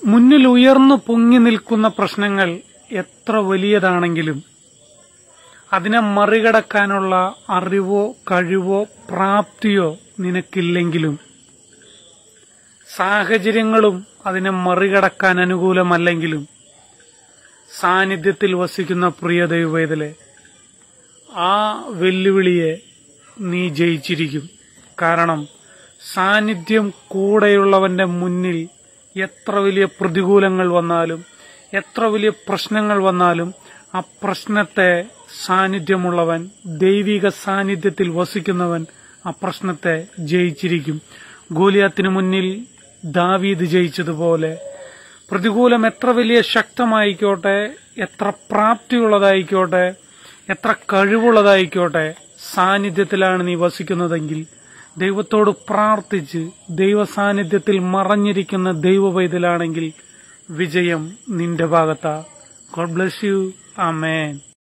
മുന്നിൽ ഉയർന്നു പൊങ്ങി നിൽക്കുന്ന പ്രശ്നങ്ങൾ എത്ര വലിയതാണെങ്കിലും അതിനെ മറികടക്കാനുള്ള അറിവോ കഴിവോ പ്രാപ്തിയോ നിനക്കില്ലെങ്കിലും സാഹചര്യങ്ങളും അതിനെ മറികടക്കാൻ അനുകൂലമല്ലെങ്കിലും സാന്നിധ്യത്തിൽ വസിക്കുന്ന പ്രിയ ദൈവവേദലെ ആ വെല്ലുവിളിയെ നീ ജയിച്ചിരിക്കും കാരണം സാന്നിധ്യം കൂടെയുള്ളവന്റെ മുന്നിൽ എത്ര വലിയ പ്രതികൂലങ്ങൾ വന്നാലും എത്ര വലിയ പ്രശ്നങ്ങൾ വന്നാലും ആ പ്രശ്നത്തെ സാന്നിധ്യമുള്ളവൻ ദൈവിക സാന്നിധ്യത്തിൽ വസിക്കുന്നവൻ ആ പ്രശ്നത്തെ ജയിച്ചിരിക്കും ഗോലിയാത്തിന് മുന്നിൽ ദാവീദ് ജയിച്ചതുപോലെ പ്രതികൂലം എത്ര വലിയ ശക്തമായിക്കോട്ടെ എത്ര പ്രാപ്തിയുള്ളതായിക്കോട്ടെ എത്ര കഴിവുള്ളതായിക്കോട്ടെ സാന്നിധ്യത്തിലാണ് നീ വസിക്കുന്നതെങ്കിൽ ദൈവത്തോട് പ്രാർത്ഥിച്ച് ദൈവ സാന്നിധ്യത്തിൽ മറഞ്ഞിരിക്കുന്ന ദൈവവൈതലാണെങ്കിൽ വിജയം നിന്റെ ഭാഗത്താ ഗോഡ് ബ്ലസ് യു ആമേൻ